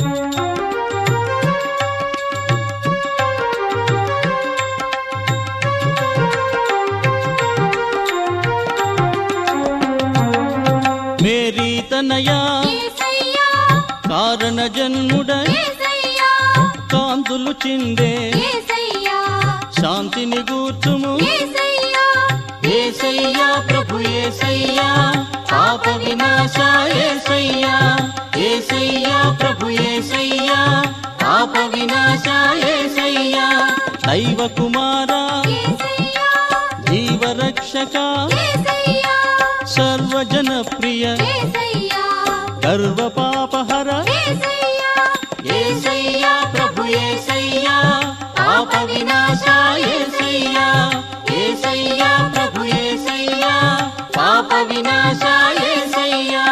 Mary తనయా యేసయ్యా కారణ జన్ముడ యేసయ్యా కాంతులు చిందే యేసయ్యా శాంతిని గూర్చుము యేసయ్యా ఏసయ్యా ప్రభు ఏసయ్యా పాప వినాశ ఏసయ్యా ఏసయ్యా ప్రభు ఏసయ్యా పాప వినాశ ఏసయ్యా దైవ కుమారా యేసయ్యా జీవరక్షక యేసయ్యా సర్వజన ప్రియ యేసయ్యా గర్వ పాపహర యేసయ్యా ఏసయ్యా ప్రభు ఏసయ్యా పాప వినాశ ఏసయ్యా ఏసయ్యా ప్రభు ఏసయ్యా పాప వినాశ ఏసయ్యా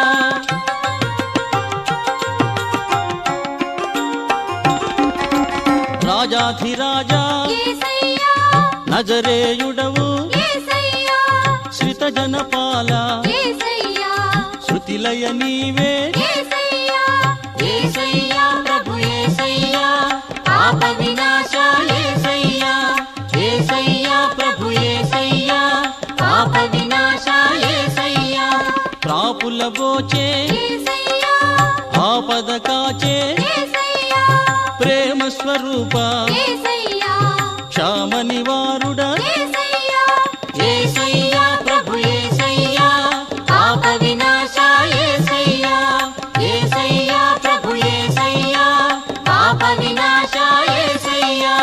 రాజాధిరాజా యేసయ్యా నజరేయుడవు యేసయ్యా శ్రిత జనపాల యేసయ్యా శృతిలయ నీవే యేసయ్యా ఏసయ్యా ప్రభు ఏసయ్యా పాప వినాశ ఏసయ్యా ఏసయ్యా ప్రభు ఏసయ్యా పాప వినాశ ఏసయ్యా ప్రాపుల బోచే యేసయ్యా ఆపద కాచే యేసయ్యా ప్రేమ స్వరూప యేసయ్యా క్షామ నివారుడ యేసయ్యా ఏసయ్యా ప్రభు ఏసయ్యా పాప వినాశ ఏసయ్యా ఏసయ్యా ప్రభు ఏసయ్యా పాప వినాశ ఏసయ్యా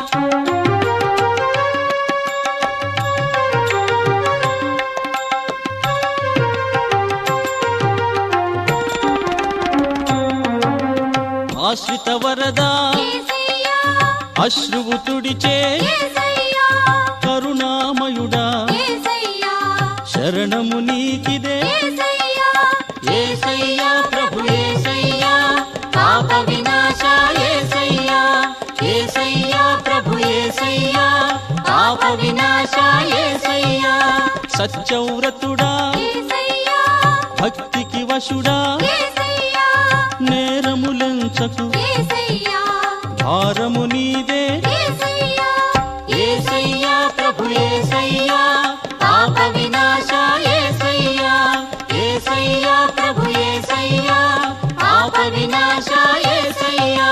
ఆశ్రిత వరదా యేసయ్యా అశ్రువు తుడిచే యేసయ్యా కరుణామయుడా యేసయ్యా శరణము నీకిదే యేసయ్యా ఏసయ్యా ప్రభు ఏసయ్యా పాప వినాశ ఏసయ్యా ఏసయ్యా ప్రభు ఏసయ్యా పాప వినాశ ఏసయ్యా సత్యవ్రతుడా యేసయ్యా భక్తికి వశుడా యేసయ్యా నేరములెంచకు యేసయ్యా భారము నీదే యేసయ్యా ఏసయ్యా ప్రభు ఏసయ్యా పాప వినాశ ఏసయ్యా ఏసయ్యా ప్రభు ఏసయ్యా పాప వినాశ ఏసయ్యా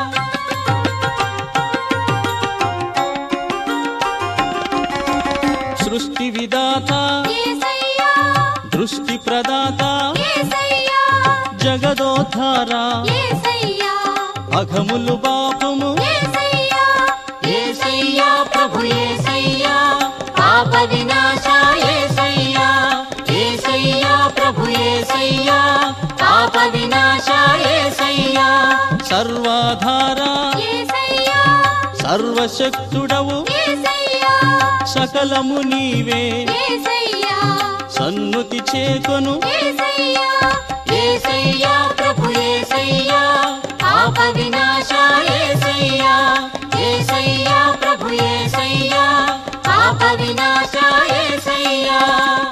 సృష్టి విదాత యేసయ్యా దృష్టి ప్రదాత యేసయ్యా జగదోధార యేసయ్యా అఘములు బాపుము యేసయ్యా ఏసయ్యా ప్రభు ఏసయ్యా పాప వినాశ ఏసయ్యా ఏసయ్యా ప్రభు ఏసయ్యా పాప వినాశ ఏసయ్యా సర్వాధార యేసయ్యా సర్వశక్తుడవు యేసయ్యా సకలము నీవే యేసయ్యా సన్నుతి చేకొను యేసయ్యా ఏసయ్యా ప్రభు ఏసయ్యా పాప వినాశ ఏసయ్యా ఏసయ్యా ప్రభు ఏసయ్యా పాప వినాశ ఏసయ్యా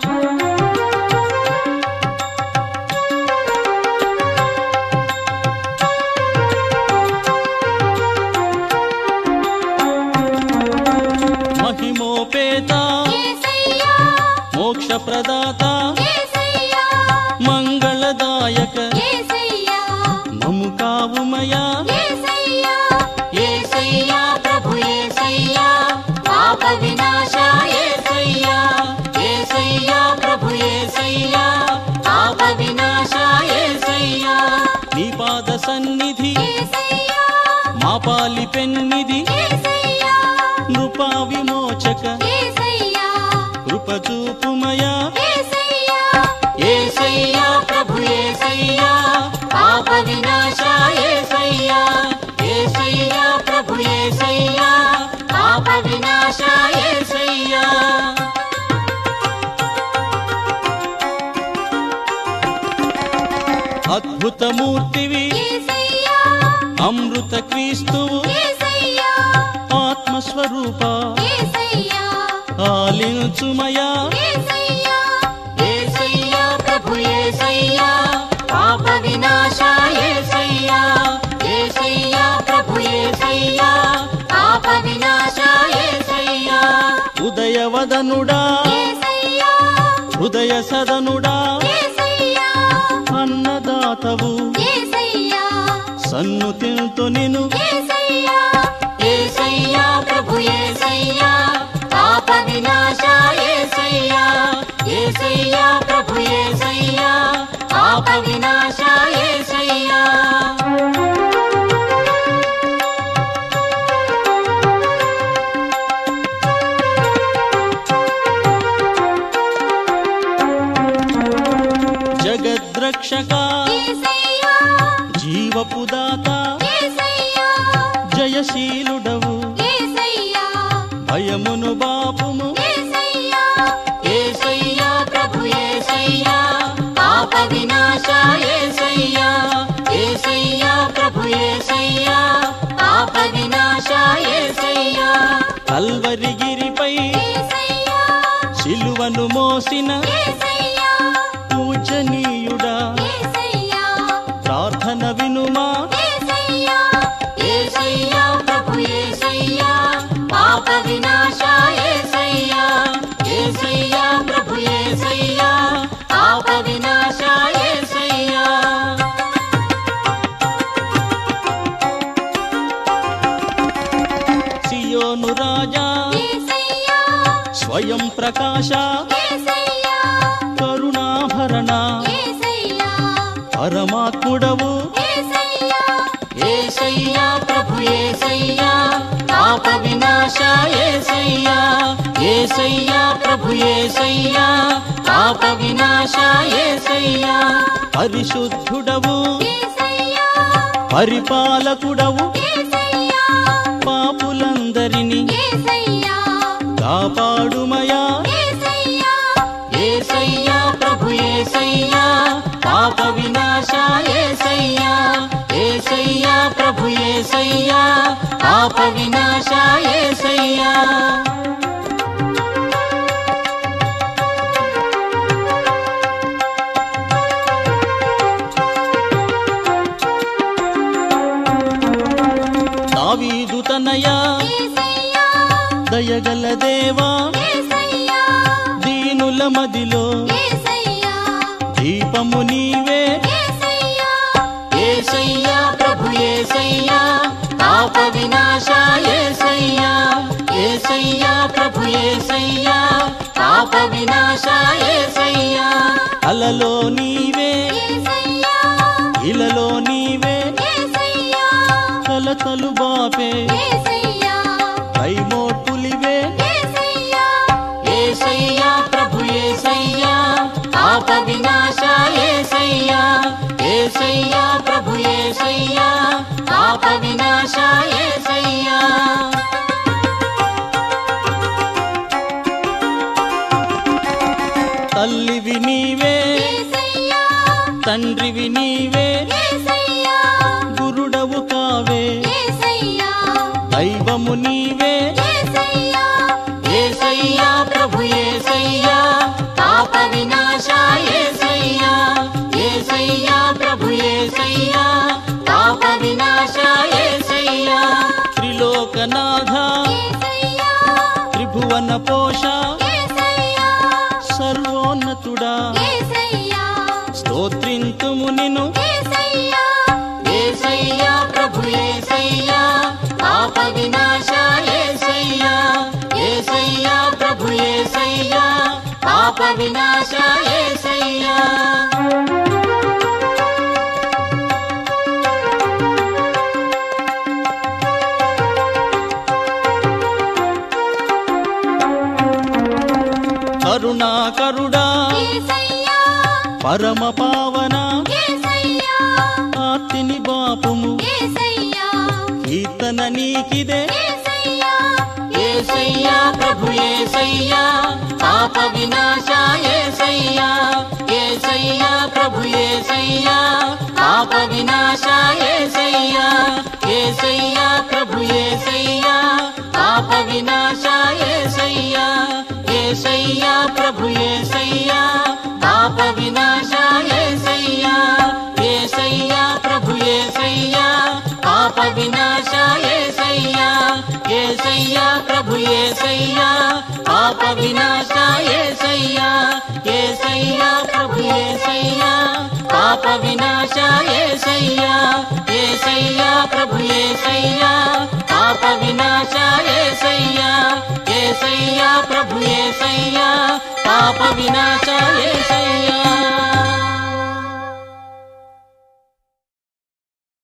మహిమోపేత యేసయ్యా మోక్ష ప్రదాత యేసయ్యా మంగళదాయక యేసయ్యా మము కావుమయా యేసయ్యా ఏసయ్యా ప్రభు ఏసయ్యా పాప వినాశ ఏసయ్యా ఏసయ్యా ప్రభు ఏసయ్యా పాప వినాశ ఏసయ్యా నీ పాద సన్నిధి యేసయ్యా మా పాలి పెన్నిధి యేసయ్యా నృపా విమోచక యేసయ్యా కృప చూపుమయా యేసయ్యా ఏసయ్యా ప్రభు ఏసయ్యా పాప వినాశ ఏసయ్యా ఏసయ్యా ప్రభు ఏసయ్యా పాప వినాశ ఏసయ్యా అద్భుతమూర్తివి యేసయ్యా అమృత క్రీస్తువు యేసయ్యా ఆత్మస్వరూప యేసయ్యా ఆలించుమయా యేసయ్యా ఏసయ్యా ప్రభు ఏసయ్యా పాప వినాశ ఏసయ్యా అభయవదనుడా యేసయ్యా హృదయ సదనుడా యేసయ్యా అన్నదాతవు యేసయ్యా సన్ను తింతు నిను యేసయ్యా యేసయ్యా ప్రభు యేసయ్యా పాప వినాశ యేసయ్యా యేసయ్యా ప్రభు యేసయ్యా పాప వినాశ యేసయ్యా జగద్రక్షక యేసయ్యా జీవపు దాత యేసయ్యా జయశీలుడవు యేసయ్యా భయమును బాపుము యేసయ్యా యేసయ్యా ప్రభు యేసయ్యా పాప వినాశ యేసయ్యా యేసయ్యా ప్రభు యేసయ్యా పాప వినాశ యేసయ్యా కల్వరిగిరిపై యేసయ్యా శిలువను మోసిన యేసయ్యా పూజనీయుడా యేసయ్యా ప్రార్థన వినుమా యేసయ్యా యేసయ్యా ప్రభు యేసయ్యా పాప వినాశ యేసయ్యా యేసయ్యా ప్రభు యేసయ్యా పాప వినాశ యేసయ్యా సియోను రాజా యేసయ్యా స్వయం ప్రకాశ యేసయ్యా కరుణాభరణ యేసయ్యా పరమాత్ముడవు యేసయ్యా యేసయ్యా ప్రభు యేసయ్యా పాప వినాశ యేసయ్యా యేసయ్యా ప్రభు యేసయ్యా పాప వినాశ యేసయ్యా పరిశుద్ధుడవు యేసయ్యా పరిపాలకుడవు యేసయ్యా పాపులందరినీ యేసయ్యా కాపాడుమయా యేసయ్యా యేసయ్యా ప్రభు యేసయ్యా పాప వినాశ యేసయ్యా యేసయ్యా ప్రభు యేసయ్యా పాప వినాశ యేసయ్యా దావీదు తనయ యేసయ్యా దయగల దేవా యేసయ్యా దీనుల మదిలో యేసయ్యా దీపము నీవే యేసయ్యా యేసయ్యా ప్రభు యేసయ్యా పాప వినాశ యేసయ్యా యేసయ్యా ప్రభు యేసయ్యా పాప వినాశ యేసయ్యా అలలో నీవే యేసయ్యా ఇలలో నీవే యేసయ్యా కలతలు బాపే యేసయ్యా కైమోర్పులివే యేసయ్యా యేసయ్యా ప్రభు యేసయ్యా పాప వినాశ యేసయ్యా యేసయ్యా ప్రభు యేసయ్యా పాప వినాశ యేసయ్యా తల్లివి నీవే యేసయ్యా తండ్రివి నీవే యేసయ్యా గురుడవు కావే యేసయ్యా దైవము నీవే యేసయ్యా యేసయ్యా ప్రభు యేసయ్యా పాప వినాశ యేసయ్యా యేసయ్యా ప్రభు యేసయ్యా పాప వినాశ యేసయ్యా త్రిలోకనాథ యేసయ్యా త్రిభువన పోష యేసయ్యా సర్వోన్నతుడా యేసయ్యా స్తోత్రింతుము నిను యేసయ్యా యేసయ్యా ప్రభు యేసయ్యా పాప వినాశ యేసయ్యా యేసయ్యా ప్రభు యేసయ్యా పాప వినాశ యేసయ్యా కరుణాకరుడా యేసయ్యా పరమ పావన యేసయ్యా ఆర్తిని బాపుము యేసయ్యా కీర్తన నీకిదే యేసయ్యా యేసయ్యా ప్రభు యేసయ్యా పాప వినాశ యేసయ్యా యేసయ్యా ప్రభు యేసయ్యా పాప వినాశ యేసయ్యా యేసయ్యా ప్రభు యేసయ్యా పాప వినాశ యేసయ్యా యేసయ్యా ప్రభు యేసయ్యా పాప వినాశ యేసయ్యా యేసయ్యా ప్రభు యేసయ్యా పాప వినాశ యేసయ్యా యేసయ్యా ఏసయ్యా ప్రభు ఏసయ్యా పాప వినాశ ఏసయ్యా ఏసయ్యా ప్రభు ఏసయ్యా పాప వినాశ ఏసయ్యా ఏసయ్యా ప్రభు ఏసయ్యా పాప వినాశ ఏసయ్యా ఏసయ్యా ప్రభు ఏసయ్యా పాప వినాశ ఏసయ్యా